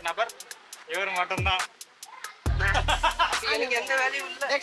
நபர் இவர் மட்டும்தான் எனக்கு எந்த வேலையும் இல்லை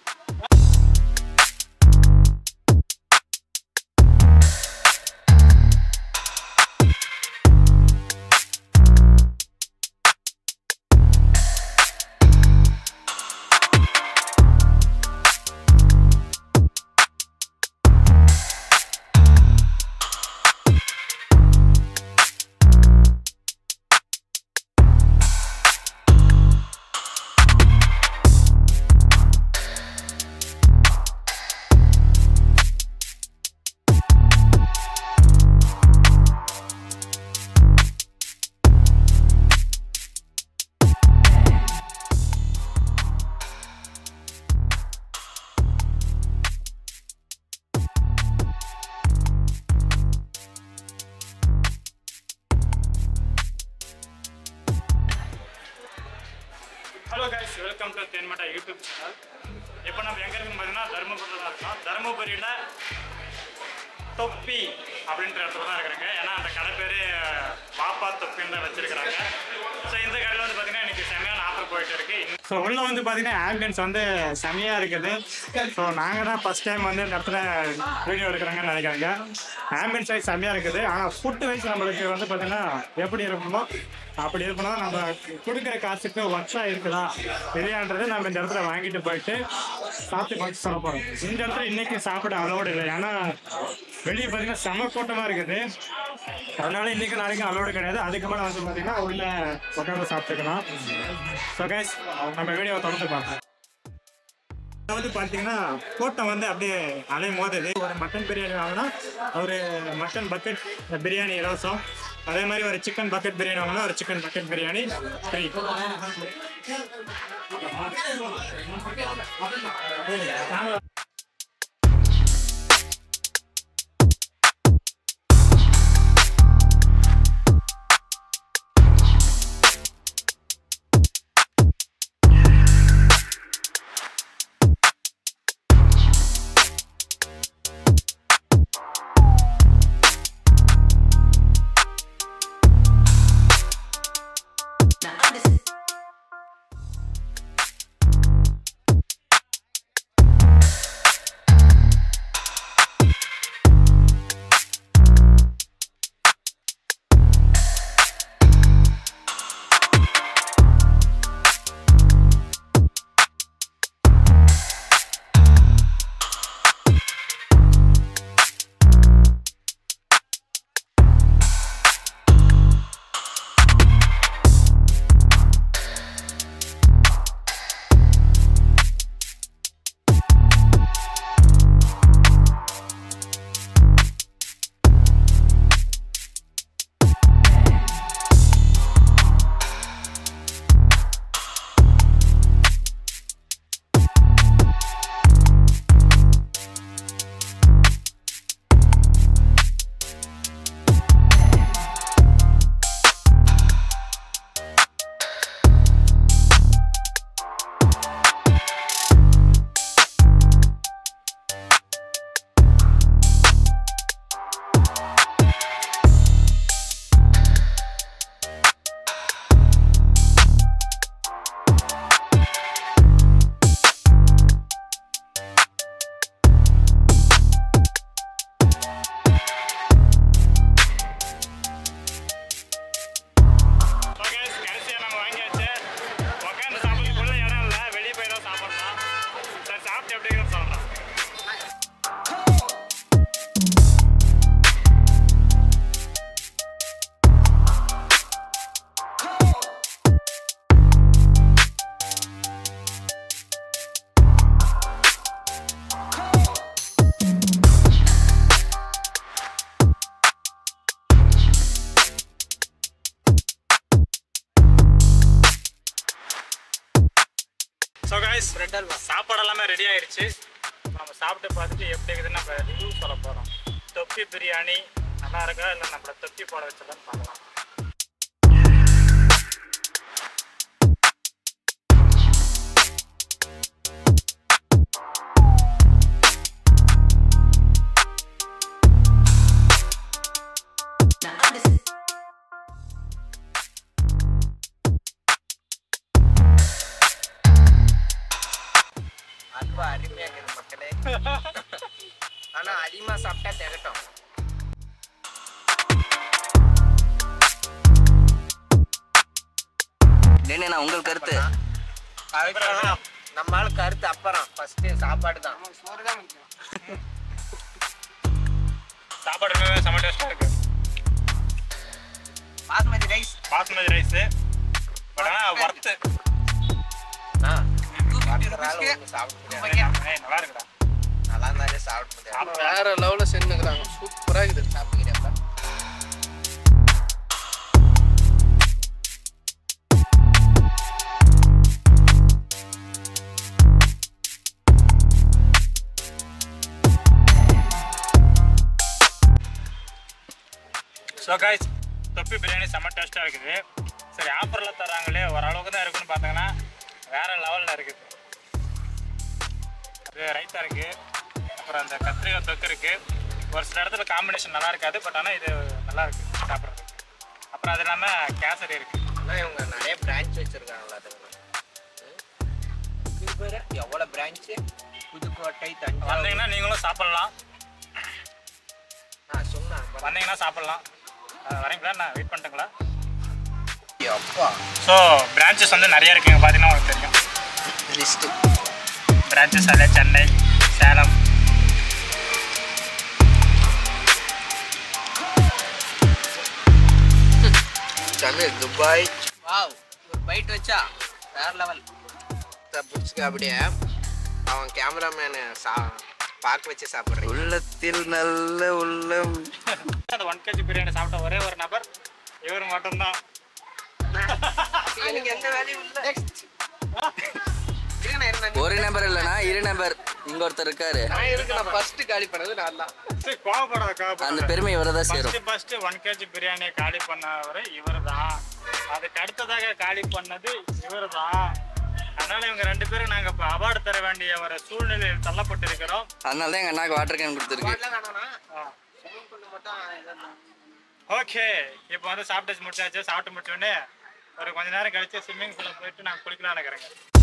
ஹலோ கைஸ் வெல்கம் டு தென்மட்டா யூடியூப் சேனல் இப்போ நம்ம எங்கே இருக்குன்னு பார்த்தீங்கன்னா தருமபுரியில் தான் இருக்கோம் தருமபுரியில் தொப்பி அப்படின்ற இடத்துல தான் இருக்கிறாங்க ஏன்னா அந்த கடை பேர் பாப்பா தொப்பின்னு தான் வச்சிருக்கிறாங்க ஸோ இந்த கடையில் வந்து பார்த்தீங்கன்னா இன்னைக்கு செமையான ஆஃபர் போயிட்டு இருக்கு ஸோ உள்ள வந்து பார்த்தீங்கன்னா ஆம்பியன்ஸ் வந்து செமையாக இருக்குது ஸோ நாங்கள் தான் ஃபஸ்ட் டைம் வந்து இந்த இடத்துல வீடியோ எடுக்கிறாங்கன்னு நினைக்கிறாங்க ஆம்பியன்ஸ் வைஸ் செமையாக இருக்குது ஆனால் ஃபுட்டு வைஸ் நம்மளுக்கு வந்து பார்த்தீங்கன்னா எப்படி இருக்குமோ அப்படி இருக்கணும் நம்ம கொடுக்குற காசுக்கு ஒர்க்ஸாக இருக்குதா இல்லையான்றது நம்ம இந்த இடத்துல வாங்கிட்டு போயிட்டு சாப்பிட்டு பார்த்து சொல்ல போகிறோம் இந்த இடத்துல இன்னைக்கு சாப்பிட அலோடு இல்லை ஏன்னா வெளியே பார்த்தீங்கன்னா செம கூட்டமாக இருக்குது அதனால இன்னைக்கு நாளைக்கு அலோடு கிடையாது அதுக்கு மேலே வந்து பார்த்தீங்கன்னா உள்ள உட்காந்து சாப்பிட்டுக்கலாம் ஸோ கைஸ் நம்ம வீடியோவை தொடர்ந்து பார்ப்போம் இது வந்து பார்த்தீங்கன்னா கூட்டம் வந்து அப்படியே அலை மோதுது ஒரு மட்டன் பிரியாணி வாங்கினா ஒரு மட்டன் பக்கெட் பிரியாணி இலவசம் அதே மாதிரி ஒரு சிக்கன் பக்கெட் பிரியாணி வாங்கினா ஒரு chicken bucket biryani free okay கடைசியாக நாங்கள் வாங்கியாச்சு உட்காந்து சாப்பிட்றதுக்குள்ள இடம் இல்லை வெளியே போய் தான் சாப்பிட்றோம் சரி சாப்பிட்டு எப்படின்னு சொல்கிறேன் ஸோ கைஸ் Bread அல்வா. சாப்பாடு எல்லாமே ரெடி ஆயிடுச்சு நம்ம சாப்பிட்டு பார்த்துட்டு எப்படி இருக்குதுன்னு நம்ம ரிவ்யூ சொல்ல போகிறோம் தொப்பி பிரியாணி நல்லா இருக்கா இல்லை நம்மளை தொப்பி போட வச்சதான்னு பார்க்கலாம் அல்வா அருமையா இருக்குது மக்களே ஆனா அதிகமா சாப்பிட்டா திகட்டும் டேனேண்ணா உங்கள் கருத்து அதுக்கப்புறம் நம்ம ஆளு கருத்து அப்புறம் ஃபர்ஸ்ட் சாப்பாடு தான் சாப்பாடு செம்ம டேஸ்ட்டாக இருக்கு basmati rice basmati rice but ஆனால் ஒர்த்து சாப்பிட்டு நல்லா இருக்குடா நல்லா இருந்தாலே சாப்பிட முடியாது வேற லெவலில் சென்னுக்குறாங்க சூப்பராக இருக்குது சாப்பிடுகிறப்ப ஸோ காய்ஸ் தொப்பி பிரியாணி செம்ம டேஸ்ட்டாக இருக்குது சரி ஆஃபரில் தராங்களே ஓரளவுக்கு தான் இருக்குன்னு பார்த்தீங்கன்னா வேற லெவலில் இருக்குது இது ரைத்தா இருக்குது அப்புறம் அந்த கத்திரிக்காய் தொக்கு இருக்குது ஒரு சில இடத்துல காம்பினேஷன் நல்லா இருக்காது பட் ஆனால் இது நல்லா இருக்கு சாப்பிட்றதுக்கு அப்புறம் அது இல்லாமல் கேசரி இருக்குது ஆனா இவங்க நிறைய பிரான்ச் வச்சிருக்காங்களா அதுக்கு இது பேரு எவ்வளவு பிரான்ச் புதுக்கோட்டை தஞ்சாவூர் வந்தீங்கன்னா நீங்களும் சாப்பிட்லாம் நான் சொன்னேன் வந்தீங்கன்னா சாப்பிட்லாம் அஹ் வரீங்களா நான் வெயிட் பண்ணிட்டுங்களா அப்பா ஸோ பிரான்ச்சஸ் வந்து நிறைய இருக்குங்க பார்த்தீங்கன்னா உங்களுக்கு தெரியும் லிஸ்ட் பிரான்ச்சஸ் அதில் சென்னை சேலம் சென்னை துபாய் வாவ் ஒரு பைட் வச்சா வேற லெவல் பிடிச்சிக்க அப்படியே அவன் கேமராமேனு சா பார்க்க வச்சு சாப்பிட்றேன் உள்ளத்தில் நல்ல உள்ளம் அந்த ஒன் கேஜி பிரியாணி சாப்பிட்ட ஒரே ஒரு நபர் இவர் மட்டும்தான் எனக்கு எந்த வேலையும் இல்லை ஒரு நபர் இல்லைண்ணா இரு நபர் இங்க ஒருத்தர் இருக்காரு நான் இருக்கு நான் ஃபர்ஸ்ட் காலி பண்ணது நான் தான் சரி, கோவப்படாத அந்த கோவப்படாத பெருமை இவரை தான் சேரும் first first one KG biryani காலி பண்ணவர் இவர் தான் அதுக்கு அடுத்ததாக காலி பண்ணது இவர் தான் அதனால இவங்க ரெண்டு பேரும் நாங்க இப்போ அவார்டு தர வேண்டிய ஒரு சூழ்நிலையில் தள்ளப்பட்டிருக்கிறோம் அதனால தான் எங்க அண்ணாக்கு வாட்டர் கேன் கொடுத்துருக்கு ஓகே இப்போ வந்து சாப்பிட்டு முடிச்சாச்சு சாப்பிட்டு முடிச்சோடனே ஒரு கொஞ்ச நேரம் கழிச்சு ஸ்விம்மிங் பூலில் போயிட்டு நான் குளிக்கலாம்னு இருக்கிறேங்க